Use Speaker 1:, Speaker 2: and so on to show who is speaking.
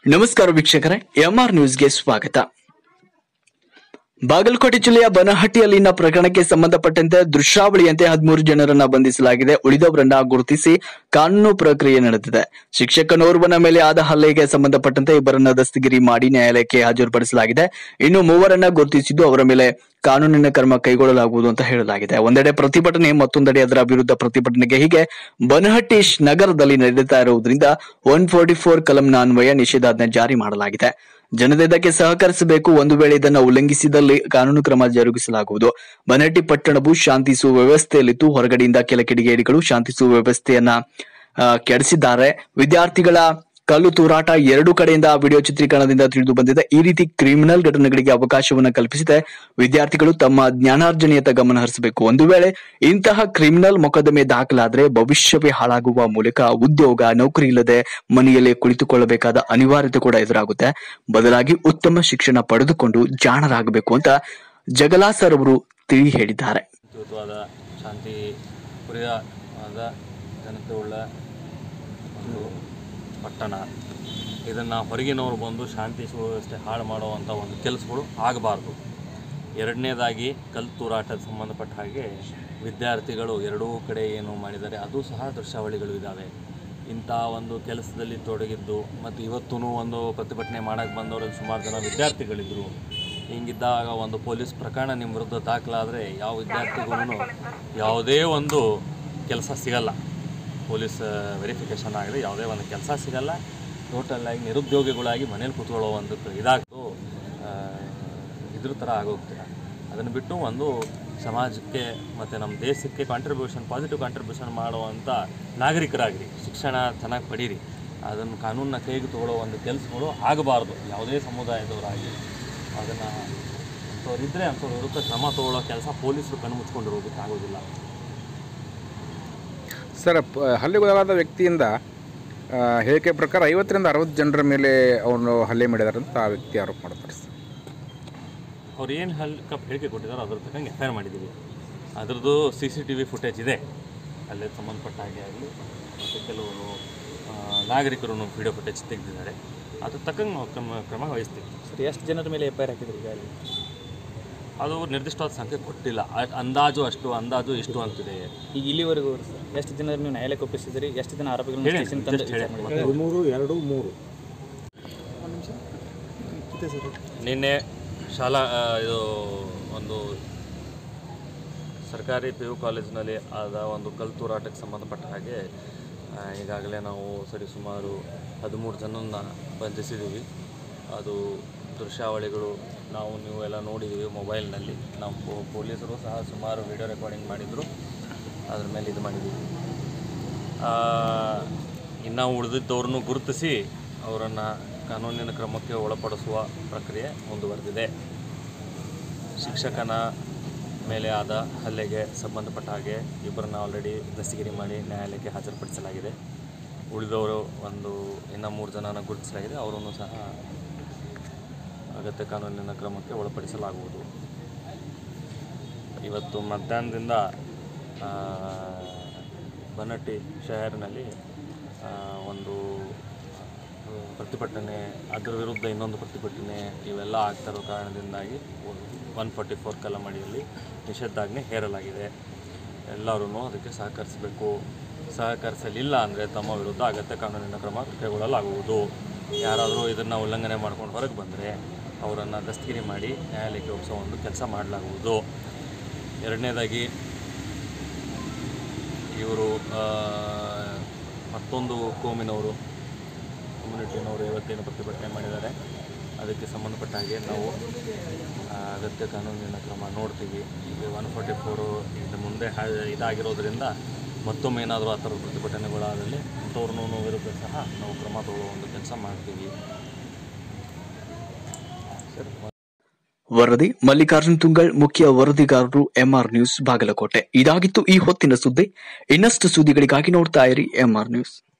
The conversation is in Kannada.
Speaker 1: ನಮಸ್ಕಾರ ವೀಕ್ಷಕರೇ ಎಂಆರ್ ನ್ಯೂಸ್ಗೆ ಸ್ವಾಗತ ಬಾಗಲಕೋಟೆ ಜಿಲ್ಲೆಯ ಬನಹಟ್ಟಿಯಲ್ಲಿನ ಪ್ರಕರಣಕ್ಕೆ ಸಂಬಂಧಪಟ್ಟಂತೆ ದೃಶ್ಯಾವಳಿಯಂತೆ ಹದಿಮೂರು ಜನರನ್ನ ಬಂಧಿಸಲಾಗಿದೆ ಉಳಿದವರನ್ನ ಗುರುತಿಸಿ ಕಾನೂನು ಪ್ರಕ್ರಿಯೆ ನಡೆದಿದೆ ಶಿಕ್ಷಕನೋರ್ವನ ಮೇಲೆ ಆದ ಹಲ್ಲೆಗೆ ಸಂಬಂಧಪಟ್ಟಂತೆ ಇಬ್ಬರನ್ನ ದಸ್ತಗಿರಿ ಮಾಡಿ ನ್ಯಾಯಾಲಯಕ್ಕೆ ಹಾಜರುಪಡಿಸಲಾಗಿದೆ ಇನ್ನು ಮೂವರನ್ನ ಗುರುತಿಸಿದ್ದು ಅವರ ಮೇಲೆ ಕಾನೂನಿನ ಕ್ರಮ ಕೈಗೊಳ್ಳಲಾಗುವುದು ಅಂತ ಹೇಳಲಾಗಿದೆ ಒಂದೆಡೆ ಪ್ರತಿಭಟನೆ ಮತ್ತೊಂದೆಡೆ ಅದರ ವಿರುದ್ಧ ಪ್ರತಿಭಟನೆಗೆ ಹೀಗೆ ಬನಹಟ್ಟಿ ಶ್ ನಗರದಲ್ಲಿ ನಡೀತಾ ಇರುವುದರಿಂದ ಒನ್ ಫೋರ್ಟಿ ಫೋರ್ ಕಲಂನ ಅನ್ವಯ ನಿಷೇಧಾಜ್ಞೆ ಜಾರಿ ಮಾಡಲಾಗಿದೆ ಜನತೆ ಇದಕ್ಕೆ ಸಹಕರಿಸಬೇಕು ಒಂದು ವೇಳೆ ಇದನ್ನು ಉಲ್ಲಂಘಿಸಿದಲ್ಲಿ ಕಾನೂನು ಕ್ರಮ ಜರುಗಿಸಲಾಗುವುದು ಬನಹಟ್ಟಿ ಪಟ್ಟಣವು ಶಾಂತಿ ಸುವ್ಯವಸ್ಥೆಯಲ್ಲಿದ್ದು ಹೊರಗಡೆಯಿಂದ ಕೆಲ ಕಿಡಿಗೇಡಿಗಳು ಶಾಂತಿ ಸುವ್ಯವಸ್ಥೆಯನ್ನ ಆ, ಕೆಡಿಸಿದ್ದಾರೆ ವಿದ್ಯಾರ್ಥಿಗಳ ಕಲ್ಲು ತೂರಾಟ ಎರಡು ಕಡೆಯಿಂದ ವಿಡಿಯೋ ಚಿತ್ರೀಕರಣದಿಂದ ತಿಳಿದು ಬಂದಿದೆ ಈ ರೀತಿ ಕ್ರಿಮಿನಲ್ ಘಟನೆಗಳಿಗೆ ಅವಕಾಶವನ್ನು ಕಲ್ಪಿಸಿದೆ ವಿದ್ಯಾರ್ಥಿಗಳು ತಮ್ಮ ಜ್ಞಾನಾರ್ಜನೆಯತ್ತ ಗಮನ ಹರಿಸಬೇಕು ಒಂದು ವೇಳೆ ಇಂತಹ ಕ್ರಿಮಿನಲ್ ಮೊಕದ್ದಮೆ ದಾಖಲಾದ್ರೆ ಭವಿಷ್ಯವೇ ಹಾಳಾಗುವ ಮೂಲಕ ಉದ್ಯೋಗ ನೌಕರಿ ಇಲ್ಲದೆ ಮನೆಯಲ್ಲೇ ಕುಳಿತುಕೊಳ್ಳಬೇಕಾದ ಅನಿವಾರ್ಯತೆ ಕೂಡ ಎದುರಾಗುತ್ತೆ ಬದಲಾಗಿ ಉತ್ತಮ ಶಿಕ್ಷಣ ಪಡೆದುಕೊಂಡು ಜಾಣರಾಗಬೇಕು ಅಂತ ಜಗಲಾ ಸರ್ ಅವರು ತಿಳಿ ಹೇಳಿದ್ದಾರೆ
Speaker 2: ಶಾಂತಿಯುತವಾದ ಶಾಂತಿ ಪ್ರಿಯವಾದ ಜನತೆ ಉಳ್ಳ ಒಂದು ಪಟ್ಟಣ ಇದನ್ನು ಹೊರಗಿನವರು ಬಂದು ಶಾಂತಿ ಸುವ್ಯವಸ್ಥೆ ಹಾಳು ಮಾಡುವಂಥ ಒಂದು ಕೆಲಸಗಳು ಆಗಬಾರ್ದು ಎರಡನೇದಾಗಿ ಕಲ್ಲು ತೂರಾಟದ ಸಂಬಂಧಪಟ್ಟ ಹಾಗೆ ವಿದ್ಯಾರ್ಥಿಗಳು ಎರಡೂ ಕಡೆ ಏನು ಮಾಡಿದ್ದಾರೆ ಅದು ಸಹ ದೃಶ್ಯಾವಳಿಗಳು ಇದ್ದಾವೆ ಇಂಥ ಒಂದು ಕೆಲಸದಲ್ಲಿ ತೊಡಗಿದ್ದು ಮತ್ತು ಇವತ್ತೂ ಒಂದು ಪ್ರತಿಭಟನೆ ಮಾಡೋಕ್ಕೆ ಬಂದವರಲ್ಲಿ ಸುಮಾರು ಜನ ವಿದ್ಯಾರ್ಥಿಗಳಿದ್ದರು ಹಿಂಗಿದ್ದಾಗ ಒಂದು ಪೊಲೀಸ್ ಪ್ರಕರಣ ನಿಮ್ಮ ವಿರುದ್ಧ ದಾಖಲಾದರೆ ಯಾವ ವಿದ್ಯಾರ್ಥಿಗೂ ಯಾವುದೇ ಒಂದು ಕೆಲಸ ಸಿಗಲ್ಲ ಪೊಲೀಸ್ ವೆರಿಫಿಕೇಷನ್ ಆಗದೆ ಯಾವುದೇ ಒಂದು ಕೆಲಸ ಸಿಗಲ್ಲ ಟೋಟಲ್ ಆಗಿ ನಿರುದ್ಯೋಗಿಗಳಾಗಿ ಮನೇಲಿ ಕೂತ್ಕೊಳ್ಳೋ ಒಂದು ಇದಾಗ್ತು ಆ, ಇದ್ರ ಥರ ಆಗೋಗ್ತೀರ ಅದನ್ನು ಬಿಟ್ಟು ಒಂದು ಸಮಾಜಕ್ಕೆ ಮತ್ತು ನಮ್ಮ ದೇಶಕ್ಕೆ ಕಾಂಟ್ರಿಬ್ಯೂಷನ್ ಪಾಸಿಟಿವ್ ಕಾಂಟ್ರಿಬ್ಯೂಷನ್ ಮಾಡುವಂಥ ನಾಗರಿಕರಾಗಿರಿ ಶಿಕ್ಷಣ ಚೆನ್ನಾಗಿ ಪಡೀರಿ ಅದನ್ನು ಕಾನೂನನ್ನ ಕೈಗೆ ತಗೊಳ್ಳೋ ಒಂದು ಕೆಲಸಗಳು ಆಗಬಾರ್ದು ಯಾವುದೇ ಸಮುದಾಯದವರಾಗಿ ಅದನ್ನು ಅಂಥವ್ರಿದ್ದರೆ ಅಂಥವ್ರ ವಿರುದ್ಧ ಕ್ರಮ ತಗೊಳ್ಳೋ ಕೆಲಸ ಪೊಲೀಸರು ಕಣ್ಣು ಮುಚ್ಕೊಂಡಿರೋದಕ್ಕೆ ಆಗೋದಿಲ್ಲ
Speaker 3: ಸರ್ ಪ- ಹಲ್ಲೆಗೊಳಗಾದ ವ್ಯಕ್ತಿಯಿಂದ ಆ, ಹೇಳಿಕೆ ಪ್ರಕಾರ ಐವತ್ತರಿಂದ ಅರವತ್ತು ಜನರ ಮೇಲೆ ಅವನು ಹಲ್ಲೆ ಮಾಡಿದ್ದಾರೆ ಅಂತ ಆ ವ್ಯಕ್ತಿ ಆರೋಪ ಮಾಡ್ತಾರೆ ಸರ್
Speaker 2: ಅವ್ರು ಏನು ಹಲ್ ಕಪ್ ಹೇಳಿಕೆ ಕೊಟ್ಟಿದ್ದಾರೋ ಅದ್ರ ತಕ್ಕಂಗೆ ಎಫ್ ಐ ಆರ್ ಮಾಡಿದ್ದೀವಿ ಅದ್ರದ್ದು C C T V footage ಇದೆ ಅಲ್ಲೇ ಸಂಬಂಧಪಟ್ಟ ಹಾಗೆ ಆಗಲಿ ಮತ್ತು ಕೆಲವರು ಆ, ನಾಗರಿಕರು ವಿಡಿಯೋ ಫುಟೇಜ್ ತೆಗೆದಿದ್ದಾರೆ ಅದ್ರ ತಕ್ಕಂಗೆ ನಾವು ಕ್ರಮ ಕ್ರಮ ವಹಿಸ್ತೀವಿ
Speaker 4: ಸರ್ ಎಷ್ಟು ಜನರ ಮೇಲೆ ಎಫ್ ಐ ಆರ್ ಹಾಕಿದ್ರಿ ಈಗಾಗಲೇ
Speaker 2: ಅದು ನಿರ್ದಿಷ್ಟವಾದ ಸಂಖ್ಯೆ ಕೊಟ್ಟಿಲ್ಲ ಅ- ಅಂದಾಜು ಅಷ್ಟು ಅಂದಾಜು ಇಷ್ಟು ಅಂತಿದೆ
Speaker 4: ಈಗ ಇಲ್ಲಿವರೆಗೂ ಸರ್ ಎಷ್ಟು ಜನರು ನೀವು ನ್ಯಾಯಾಲಯಕ್ಕೆ ಒಪ್ಪಿಸಿದ್ರಿ ಎಷ್ಟು ಜನ ಆರೋಪಿಗಳನ್ನು
Speaker 2: ಹೇಳಿ,
Speaker 4: ಸ್ಟೇಷನ್ ತಂದು
Speaker 2: just ಹೇಳಿ.
Speaker 4: ವಿಚಾರಣೆ ಮಾಡಿದ್ರಿ?
Speaker 5: ಹದಿಮೂರು ಎರಡು ಮೂರು
Speaker 2: ನಿನ್ನೆ ಶಾಲಾ ಆ, ಇದು ಒಂದು ಸರ್ಕಾರಿ ಪಿ ಯು ಕಾಲೇಜಿನಲ್ಲಿ ಆದ ಒಂದು ಕಲ್ಲು ತೂರಾಟಕ್ಕೆ ಸಂಬಂಧಪಟ್ಟ ಹಾಗೆ ಆ, ಈಗಾಗಲೇ ನಾವು ಸರಿ ಸುಮಾರು ಹದಿಮೂರು ಜನನ್ನ ಬಂಧಿಸಿದ್ದೀವಿ ಅದು ದೃಶ್ಯಾವಳಿಗಳು ನಾವು ನೀವು ಎಲ್ಲ ನೋಡಿದ್ದೀವಿ ಮೊಬೈಲ್ನಲ್ಲಿ ನಾವು ಪೊ- ಪೊಲೀಸರು ಸಹ ಸುಮಾರು ವಿಡಿಯೋ ರೆಕಾರ್ಡಿಂಗ್ ಮಾಡಿದರು ಅದ್ರ ಮೇಲೆ ಇದು ಮಾಡಿದ್ದೀವಿ ಆ, ಇನ್ನು ಉಳಿದಿದ್ದವ್ರನ್ನು ಗುರುತಿಸಿ ಅವರನ್ನು ಕಾನೂನಿನ ಕ್ರಮಕ್ಕೆ ಒಳಪಡಿಸುವ ಪ್ರಕ್ರಿಯೆ ಮುಂದುವರೆದಿದೆ ಶಿಕ್ಷಕನ ಮೇಲೆ ಆದ ಹಲ್ಲೆಗೆ ಸಂಬಂಧಪಟ್ಟ ಹಾಗೆ ಇಬ್ಬರನ್ನ ಆಲ್ರೆಡಿ ದಸ್ತಗಿರಿ ಮಾಡಿ ನ್ಯಾಯಾಲಯಕ್ಕೆ ಹಾಜರುಪಡಿಸಲಾಗಿದೆ ಉಳಿದವರು ಒಂದು ಇನ್ನು ಮೂರು ಜನನ ಗುರುತಿಸಲಾಗಿದೆ ಅವರನ್ನು ಸಹ ಅಗತ್ಯ ಕಾನೂನಿನ ಕ್ರಮಕ್ಕೆ ಒಳಪಡಿಸಲಾಗುವುದು ಇವತ್ತು ಮಧ್ಯಾಹ್ನದಿಂದ ಆ, ಬನಟ್ಟಿ ಶಹರಿನಲ್ಲಿ ಆ, ಒಂದು ಆ, ಪ್ರತಿಭಟನೆ ಅದರ ವಿರುದ್ಧ ಇನ್ನೊಂದು ಪ್ರತಿಭಟನೆ ಇವೆಲ್ಲ ಆಗ್ತಾ ಇರೋ ಕಾರಣದಿಂದಾಗಿ ಒನ್ ಫಾರ್ಟಿ ಫೋರ್ ಕಲಂ ಅಡಿಯಲ್ಲಿ ನಿಷೇಧಾಜ್ಞೆ ಹೇರಲಾಗಿದೆ ಎಲ್ಲರೂ ಅದಕ್ಕೆ ಸಹಕರಿಸಬೇಕು ಸಹಕರಿಸಲಿಲ್ಲ ಅಂದರೆ ತಮ್ಮ ವಿರುದ್ಧ ಅಗತ್ಯ ಕಾನೂನಿನ ಕ್ರಮ ಕೈಗೊಳ್ಳಲಾಗುವುದು ಯಾರಾದರೂ ಇದನ್ನು ಉಲ್ಲಂಘನೆ ಮಾಡ್ಕೊಂಡು ಹೊರಗೆ ಬಂದರೆ ಅವರನ್ನು ದಸ್ತಗಿರಿ ಮಾಡಿ ನ್ಯಾಯಾಲಯಕ್ಕೆ ಒಪ್ಪಿಸೋ ಒಂದು ಕೆಲಸ ಮಾಡಲಾಗುವುದು ಎರಡನೇದಾಗಿ ಇವರು ಮತ್ತೊಂದು ಕೋಮಿನವರು ಕಮ್ಯುನಿಟಿನವರು ಇವತ್ತೇನು ಪ್ರತಿಭಟನೆ ಮಾಡಿದ್ದಾರೆ ಅದಕ್ಕೆ ಸಂಬಂಧಪಟ್ಟ ಹಾಗೆ ನಾವು ಆ, ಅಗತ್ಯ ಕಾನೂನಿನ ಕ್ರಮ ನೋಡ್ತೀವಿ ಈಗ ಒನ್ ಫಾರ್ಟಿ ಫೋರು ಇನ್ನು ಮುಂದೆ ಹಾ ಇದಾಗಿರೋದ್ರಿಂದ ಮತ್ತೊಮ್ಮೆ ಏನಾದರೂ ಆ ಥರದ ಪ್ರತಿಭಟನೆಗಳಾದಲ್ಲಿ ಅಂಥವ್ರನ್ನೂ ವಿರುದ್ಧ ಸಹ ನಾವು ಕ್ರಮ ತಗೊಳ್ಳೋ ಒಂದು ಕೆಲಸ ಮಾಡ್ತೀವಿ
Speaker 1: ವರದಿ ಮಲ್ಲಿಕಾರ್ಜುನ್ ತುಂಗಳ್ ಮುಖ್ಯ ವರದಿಗಾರರು ಎಂಆರ್ ನ್ಯೂಸ್ ಬಾಗಲಕೋಟೆ ಇದಾಗಿತ್ತು ಈ ಹೊತ್ತಿನ ಸುದ್ದಿ ಇನ್ನಷ್ಟು ಸುದ್ದಿಗಳಿಗಾಗಿ ನೋಡ್ತಾ ಇರಿ ಎಂಆರ್ ನ್ಯೂಸ್